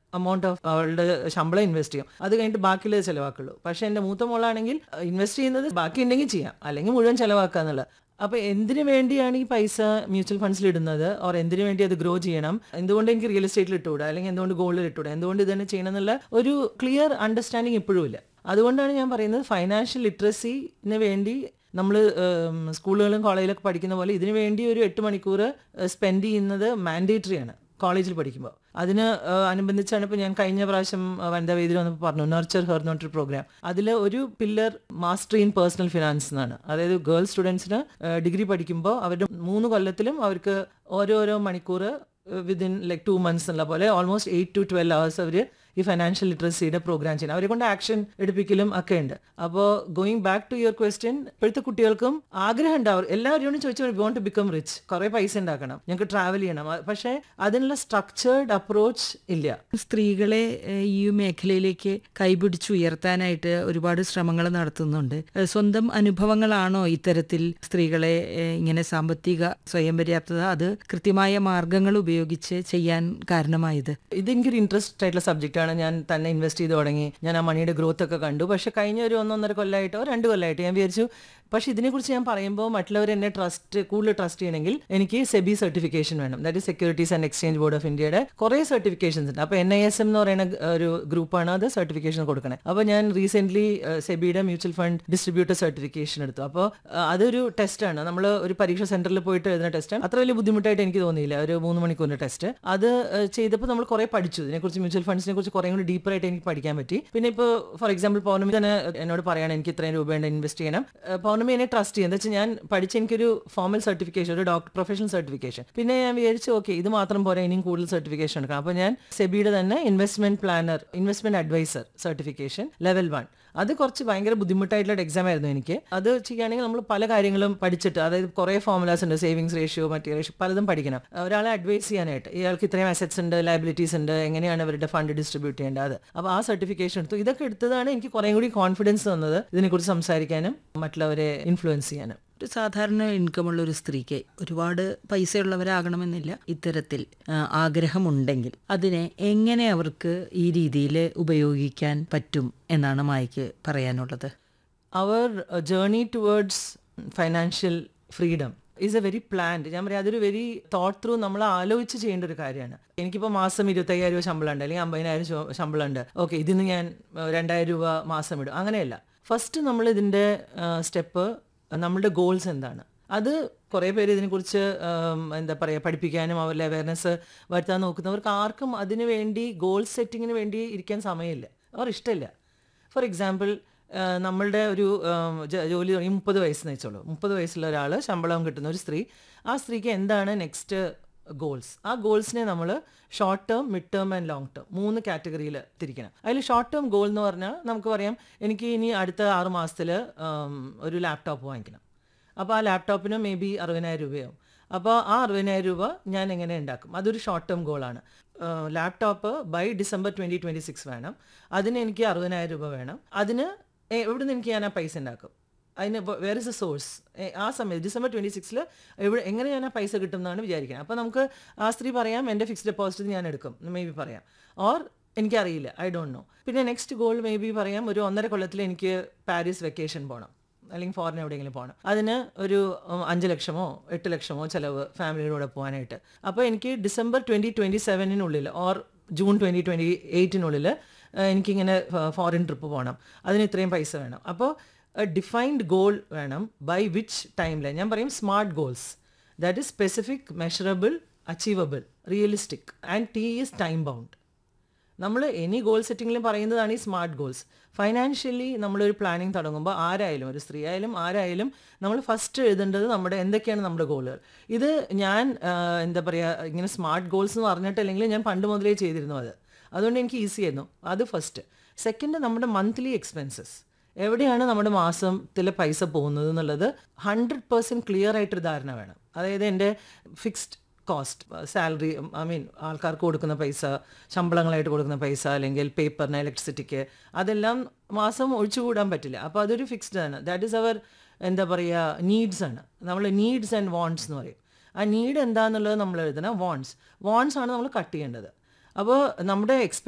amount of അവളുടെ ശമ്പളം invest ചെയ്യും അത് കഴിഞ്ഞിട്ട് ബാക്കിയുള്ളത് ചിലവാക്കുള്ളൂ പക്ഷെ എൻ്റെ മൂത്ത മോളാണെങ്കിൽ ഇൻവെസ്റ്റ് ചെയ്യുന്നത് ബാക്കി ഉണ്ടെങ്കിൽ ചെയ്യാം അല്ലെങ്കിൽ മുഴുവൻ ചിലവാക്കുക എന്നുള്ളത് അപ്പൊ എന്തിനു വേണ്ടിയാണ് ഈ പൈസ മ്യൂച്വൽ ഫണ്ട്സിൽ ഇടുന്നത് ഓർ എന്തിനു വേണ്ടി അത് ഗ്രോ ചെയ്യണം എന്തുകൊണ്ട് എനിക്ക് റിയൽ എസ്റ്റേറ്റിൽ ഇട്ടുകൂടാ അല്ലെങ്കിൽ എന്തുകൊണ്ട് ഗോൾഡിൽ ഇട്ടുകൂടാ എന്തുകൊണ്ട് ഇത് തന്നെ ചെയ്യണം എന്നുള്ള ഒരു ക്ലിയർ അണ്ടർസ്റ്റാൻഡിങ് ഇപ്പോഴും ഇല്ല അതുകൊണ്ടാണ് ഞാൻ പറയുന്നത് ഫൈനാൻഷ്യൽ ലിറ്ററസിന് വേണ്ടി നമ്മൾ സ്കൂളുകളും കോളേജിലൊക്കെ പഠിക്കുന്ന പോലെ ഇതിനു വേണ്ടി ഒരു എട്ട് മണിക്കൂർ സ്പെൻഡ് ചെയ്യുന്നത് മാൻഡേറ്ററി ആണ് കോളേജിൽ പഠിക്കുമ്പോൾ അതിന് ഏഹ്, അനുബന്ധിച്ചാണ് ഇപ്പോൾ ഞാൻ കഴിഞ്ഞ പ്രാവശ്യം ഏഹ്, വനിതാ വേദിയിൽ വന്നപ്പോൾ പറഞ്ഞു നർച്ചർ ഹെർ എന്നൊരു പ്രോഗ്രാം അതിൽ ഒരു pillar master in personal finance എന്നാണ് അതായത് ഗേൾ സ്റ്റുഡൻസിന് ഡിഗ്രി പഠിക്കുമ്പോൾ അവരുടെ മൂന്ന് കൊല്ലത്തിലും അവർക്ക് ഓരോരോ മണിക്കൂർ വിതിൻ ലൈക്ക് ടു മന്ത്സ് എന്നുള്ള പോലെ almost eight to twelve hours അവർ ഈ ഫൈനാൻഷ്യൽ ലിറ്ററസിയുടെ പ്രോഗ്രാം ചെയ്യണം അവരെ കൊണ്ട് ആക്ഷൻ എടുപ്പിക്കലും ഒക്കെ ഉണ്ട് അപ്പോൾ going back to your question ഇപ്പോഴത്തെ കുട്ടികൾക്കും ആഗ്രഹം ഉണ്ടാവും എല്ലാവരോടും ചോദിച്ചു വോണ്ട് ടു ബിക്കം റിച്ച് കുറെ പൈസ ഉണ്ടാക്കണം ഞങ്ങൾക്ക് ട്രാവൽ ചെയ്യണം അ- പക്ഷേ അതിനുള്ള സ്ട്രക്ചേർഡ് അപ്രോച്ച് ഇല്ല സ്ത്രീകളെ ഏഹ്, ഈ മേഖലയിലേക്ക് കൈപിടിച്ചുയർത്താനായിട്ട് ഒരുപാട് ശ്രമങ്ങൾ നടത്തുന്നുണ്ട് ഏഹ്, സ്വന്തം അനുഭവങ്ങളാണോ ഇത്തരത്തിൽ സ്ത്രീകളെ ഏഹ്, ഇങ്ങനെ സാമ്പത്തിക സ്വയം പര്യാപ്തത അത് കൃത്യമായ മാർഗങ്ങൾ ഉപയോഗിച്ച് ചെയ്യാൻ കാരണമായത് ഇതെനിക്കൊരു ഇൻട്രസ്റ്റ് ആയിട്ടുള്ള സബ്ജക്റ്റാണ് ഞാൻ തന്നെ ഇൻവെസ്റ്റ് ചെയ്ത് തുടങ്ങി ഞാൻ ആ മണിയുടെ ഗ്രോത്ത് ഒക്കെ കണ്ടു പക്ഷേ കഴിഞ്ഞ ഒരു ഒന്നൊന്നര കൊല്ലമായിട്ടോ രണ്ട് കൊല്ലമായിട്ട് ഞാൻ വിചാരിച്ചു പക്ഷേ ഇതിനെക്കുറിച്ച് ഞാൻ പറയുമ്പോൾ മറ്റുള്ളവർ എന്നെ ട്രസ്റ്റ് കൂടുതൽ ട്രസ്റ്റ് ചെയ്യണമെങ്കിൽ എനിക്ക് സെബി സർട്ടിഫിക്കേഷൻ വേണം that is securities and exchange board of ഇന്ത്യയുടെ കുറേ സർട്ടിഫിക്കേഷൻസ് ഉണ്ട് അപ്പോൾ എൻ ഐ എസ് എം എന്ന് പറയുന്ന ഒരു ഗ്രൂപ്പാണ് അത് സർട്ടിഫിക്കേഷൻ കൊടുക്കണേ അപ്പോൾ ഞാൻ റീസെന്റ് സെബിയുടെ മ്യൂച്വൽ ഫണ്ട് ഡിസ്ട്രിബ്യൂട്ടർ സർട്ടിഫിക്കേഷൻ എടുത്തു അപ്പോൾ അതൊരു ടെസ്റ്റാണ് നമ്മൾ ഒരു പരീക്ഷ സെന്ററിൽ പോയിട്ട് എഴുതുന്ന ടെസ്റ്റാണ് അത്ര വലിയ ബുദ്ധിമുട്ടായിട്ട് എനിക്ക് തോന്നിയില്ല ഒരു മൂന്ന് മണിക്കൂറിന്റെ ടെസ്റ്റ് അത് ഏഹ്, ചെയ്തപ്പോൾ നമ്മൾ കുറേ പഠിച്ചു ഇതിനെക്കുറിച്ച് മ്യൂച്വൽ ഫണ്ട്സിനെ കുറിച്ച് കുറേ കൂടി ഡീപ്പറായിട്ട് എനിക്ക് പഠിക്കാൻ പറ്റി പിന്നെ ഇപ്പോൾ ഫോർ എക്സാമ്പിൾ പൗർണമി തന്നെ എന്നോട് പറയാണ് എനിക്ക് ഇത്രയും രൂപയുണ്ട് ഇൻവെസ്റ്റ് ചെയ്യണം ഏഹ്, പൗർണമി എന്നെ ട്രസ്റ്റ് ചെയ്യുന്നത് വെച്ചാൽ ഞാൻ പഠിച്ച എനിക്കൊരു ഫോമൽ സർട്ടിഫിക്കേഷൻ ഒരു ഡോക്ടർ പ്രൊഫഷണൽ സർട്ടിഫിക്കേഷൻ പിന്നെ ഞാൻ വിചാരിച്ചു ഓക്കെ ഇത് മാത്രം പോരാ ഇനിയും കൂടുതൽ സർട്ടിഫിക്കേഷൻ എടുക്കണം അപ്പോൾ ഞാൻ സെബിയുടെ തന്നെ investment planner investment advisor certification level one അത് കുറച്ച് ഭയങ്കര ബുദ്ധിമുട്ടായിട്ടുള്ള എക്സാം ആയിരുന്നു എനിക്ക് അത് ചെയ്യുകയാണെങ്കിൽ നമ്മൾ പല കാര്യങ്ങളും പഠിച്ചിട്ട് അതായത് കുറേ ഫോർമുലാസ് ഉണ്ട് സേവിങ്സ് റേഷ്യോ മറ്റേ റേഷ്യോ പലതും പഠിക്കണം ഒരാളെ അഡ്വൈസ് ചെയ്യാനായിട്ട് ഇയാൾക്ക് ഇത്രയും അസറ്റ്സ് ഉണ്ട് ലയബിലിറ്റീസ് ഉണ്ട് എങ്ങനെയാണ് അവരുടെ ഫണ്ട് ഡിസ്ട്രിബ്യൂട്ട് ചെയ്യേണ്ടത് അത് അപ്പോൾ ആ സർട്ടിഫിക്കേഷൻ എടുത്തു ഇതൊക്കെ എടുത്തതാണ് എനിക്ക് കുറേ കൂടി കോൺഫിഡൻസ് തന്നത് ഇതിനെക്കുറിച്ച് സംസാരിക്കാനും മറ്റുള്ളവരെ ഇൻഫ്ലുവൻസ് ചെയ്യാനും ഒരു സാധാരണ ഇൻകമുള്ള ഒരു സ്ത്രീക്ക് ഒരുപാട് പൈസയുള്ളവരാകണമെന്നില്ല ഇത്തരത്തിൽ ആ, ആഗ്രഹമുണ്ടെങ്കിൽ അതിനെ എങ്ങനെ അവർക്ക് ഈ രീതിയിൽ ഉപയോഗിക്കാൻ പറ്റും എന്നാണ് മായ്ക്ക് പറയാനുള്ളത് അവർ journey towards financial freedom is a very planned ഞാൻ പറയാം അതൊരു വെരി തോട്ട് ത്രൂ നമ്മൾ ആലോചിച്ച് ചെയ്യേണ്ട ഒരു കാര്യമാണ് എനിക്കിപ്പോൾ മാസം ഇരുപത്തയ്യായിരം രൂപ ശമ്പളം ഉണ്ട് അല്ലെങ്കിൽ അമ്പതിനായിരം ശോ- ശമ്പളം ഉണ്ട് ഓക്കെ ഇതിന് ഞാൻ ഏഹ്, രണ്ടായിരം രൂപ മാസം ഇടും അങ്ങനെയല്ല ഫസ്റ്റ് നമ്മൾ ഇതിൻ്റെ സ്റ്റെപ്പ് നമ്മളുടെ ഗോൾസ് എന്താണ് അത് കുറേ പേര് ഇതിനെക്കുറിച്ച് ഉം, എന്താ പറയുക പഠിപ്പിക്കാനും അവരുടെ അവയർനെസ് വരുത്താൻ നോക്കുന്നവർക്ക് ആർക്കും അതിനു വേണ്ടി ഗോൾ സെറ്റിങ്ങിന് വേണ്ടി ഇരിക്കാൻ സമയമില്ല അവർ ഇഷ്ടമില്ല ഫോർ എക്സാമ്പിൾ നമ്മളുടെ ഒരു ഉം, ജ- ജോലി തുടങ്ങി മുപ്പത് വയസ്സെന്ന് വെച്ചോളൂ മുപ്പത് വയസ്സുള്ള ഒരാൾ ശമ്പളം കിട്ടുന്ന ഒരു സ്ത്രീ ആ സ്ത്രീക്ക് എന്താണ് നെക്സ്റ്റ് ഗോൾസ് ആ ഗോൾസിനെ നമ്മൾ short term mid term and long term മൂന്ന് കാറ്റഗറിയിൽ തിരിക്കണം അതിൽ ഷോർട്ട് ടേം ഗോൾ എന്ന് പറഞ്ഞാൽ നമുക്ക് പറയാം എനിക്ക് ഇനി അടുത്ത ആറ് മാസത്തിൽ ഒരു ലാപ്ടോപ്പ് വാങ്ങിക്കണം അപ്പോൾ ആ ലാപ്ടോപ്പിന് മേ ബി അറുപതിനായിരം രൂപയാവും അപ്പോൾ ആ അറുപതിനായിരം രൂപ ഞാൻ എങ്ങനെ ഉണ്ടാക്കും അതൊരു ഷോർട്ട് ടേം ഗോളാണ് laptop by December twenty twenty six വേണം അതിന് എനിക്ക് അറുപതിനായിരം രൂപ വേണം അതിന് എ- എവിടെ നിന്ന് എനിക്ക് ഞാൻ ആ പൈസ ഉണ്ടാക്കും അതിന് വേർ ഇസ് എ സോഴ്സ് ആ സമയത്ത് ഡിസംബർ ട്വൻറ്റി സിക്സിൽ എവിടെ എങ്ങനെ ഞാൻ ആ പൈസ കിട്ടും എന്നാണ് വിചാരിക്കുന്നത് അപ്പോൾ നമുക്ക് ആ സ്ത്രീ പറയാം എൻ്റെ ഫിക്സ്ഡ് ഡെപ്പോസിറ്റ് ഞാൻ എടുക്കും മേ ബി പറയാം ഓർ എനിക്കറിയില്ല ഐ ഡോണ്ട് നോ പിന്നെ നെക്സ്റ്റ് ഗോൾ മേ ബി പറയാം ഒരു ഒന്നര കൊല്ലത്തിൽ എനിക്ക് പാരീസ് വെക്കേഷൻ പോകണം അല്ലെങ്കിൽ ഫോറിൻ എവിടെയെങ്കിലും പോകണം അതിന് ഒരു ഉം, അഞ്ച് ലക്ഷമോ എട്ട് ലക്ഷമോ ചിലവ് ഫാമിലിയുടെ കൂടെ പോകാനായിട്ട് അപ്പോൾ എനിക്ക് ഡിസംബർ ട്വൻറ്റി ട്വൻറ്റി സെവനിനുള്ളിൽ ഓർ ജൂൺ ട്വൻറ്റി ട്വൻറ്റി എയ്റ്റിനുള്ളിൽ എനിക്കിങ്ങനെ ഫോറിൻ ട്രിപ്പ് പോകണം അതിന് ഇത്രയും പൈസ വേണം അപ്പോൾ ഡിഫൈൻഡ് ഗോൾ വേണം ബൈ വിച്ച് ടൈം ലൈൻ ഞാൻ പറയും smart goals that is specific measurable achievable realistic and T is time bound നമ്മൾ എനി ഗോൾ സെറ്റിങ്ങിലും പറയുന്നതാണ് ഈ സ്മാർട്ട് ഗോൾസ് ഫൈനാൻഷ്യലി നമ്മളൊരു പ്ലാനിങ് തുടങ്ങുമ്പോൾ ആരായാലും ഒരു സ്ത്രീ ആയാലും ആരായാലും നമ്മൾ ഫസ്റ്റ് എഴുതേണ്ടത് നമ്മുടെ എന്തൊക്കെയാണ് നമ്മുടെ ഗോളുകൾ ഇത് ഞാൻ ആ, എന്താ പറയുക ഇങ്ങനെ സ്മാർട്ട് ഗോൾസ് എന്ന് പറഞ്ഞിട്ടില്ലെങ്കിൽ ഞാൻ പണ്ട് മുതലേ ചെയ്തിരുന്നു അത് അതുകൊണ്ട് എനിക്ക് ഈസി ആയിരുന്നു അത് ഫസ്റ്റ് സെക്കൻഡ് നമ്മുടെ മന്ത്ലി എക്സ്പെൻസസ് എവിടെയാണ് നമ്മുടെ മാസത്തിലെ പൈസ പോകുന്നത് എന്നുള്ളത് ഹൺഡ്രഡ് പേഴ്സൻറ്റ് ക്ലിയർ ആയിട്ടൊരു ധാരണ വേണം അതായത് എൻ്റെ fixed cost salary I mean ആൾക്കാർക്ക് കൊടുക്കുന്ന പൈസ ശമ്പളങ്ങളായിട്ട് കൊടുക്കുന്ന പൈസ അല്ലെങ്കിൽ പേപ്പറിന് ഇലക്ട്രിസിറ്റിക്ക് അതെല്ലാം മാസം ഒഴിച്ചുകൂടാൻ പറ്റില്ല അപ്പോൾ അതൊരു ഫിക്സ്ഡ് ആണ് ദാറ്റ് ഈസ് അവർ എന്താ പറയുക നീഡ്സ് ആണ് നമ്മൾ നീഡ്സ് ആൻഡ് വാണ്ട്സ് എന്ന് പറയും ആ നീഡ് എന്താണെന്നുള്ളത് നമ്മൾ എഴുതണം വാണ്ട്സ് വാണ്ട്സ് ആണ് നമ്മൾ കട്ട് ചെയ്യേണ്ടത് അപ്പോൾ നമ്മുടെ